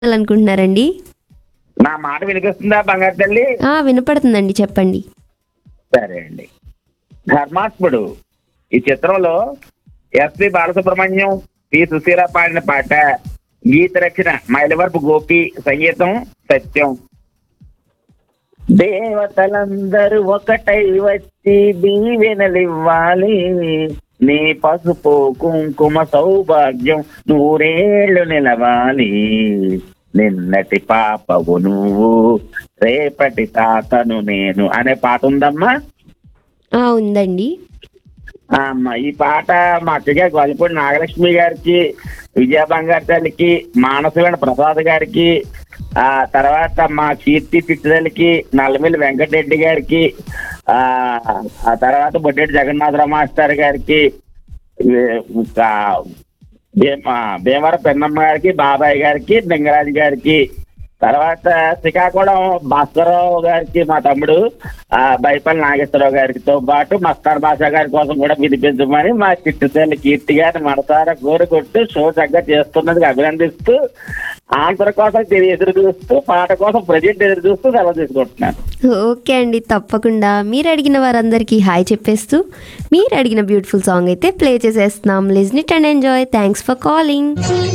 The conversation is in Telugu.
అనుకుంటున్నారండి నా మాట వినిపిస్తుందా బంగారు తల్లి ఆ, వినపడుతుందండి చెప్పండి సరే అండి ధర్మాత్ముడు ఈ చిత్రంలో ఎస్పి బాలసుబ్రహ్మణ్యం పి సుశీల పాడిన పాట గీత రచన మైలవరపు గోపి సంగీతం సత్యం దేవతలందరూ ఒకటై వచ్చి దీవెనలివ్వాలి నీ పసుపు కుంకుమ సౌభాగ్యం నూరేళ్లు నిలవాలి నిన్నటి పాపవు నువ్వు రేపటి తాతను నేను అనే పాట ఉందమ్మా ఆ, ఉందండి ఆ అమ్మ ఈ పాట మా అక్కగా గొల్లపూడి నాగలక్ష్మి గారికి విజయ బంగారు తల్లికి మానసవేణ ప్రసాద్ గారికి ఆ తర్వాత మా కీర్తి పిచ్చిదలకి నల్లమిల్లి వెంకటరెడ్డి గారికి ఆ ఆ తర్వాత బొడ్డెడ్డి జగన్నాథరావు మాస్టర్ గారికి ఏ- ఇంకా భీమ భీమవర పెన్నమ్మ గారికి బాబాయ్ గారికి లింగరాజు గారికి తర్వాత శ్రీకాకుళం భాస్కరరావు గారికి మా తమ్ముడు ఆ బైపల్లి నాగేశ్వరరావు గారితో పాటు మస్తాన్ భాషా గారి కోసం కూడా వినిపించమని మా చిట్టుతల్లి కీర్తి గారిని మనసారా కోరుకుంటూ షో చక్కగా చేస్తున్నందుకు అభినందిస్తూ ఆన్సర్ కోసం తెలియ ఎదురు చూస్తూ పాట కోసం ప్రజెంట్ ఎదురు చూస్తూ సెలవు తీసుకుంటున్నాను ఓకే అండి తప్పకుండా మీరు అడిగిన వారందరికీ హాయ్ చెప్పేస్తూ మీరు అడిగిన బ్యూటిఫుల్ సాంగ్ అయితే ప్లే చేసేస్తున్నాం listen it and enjoy thanks for calling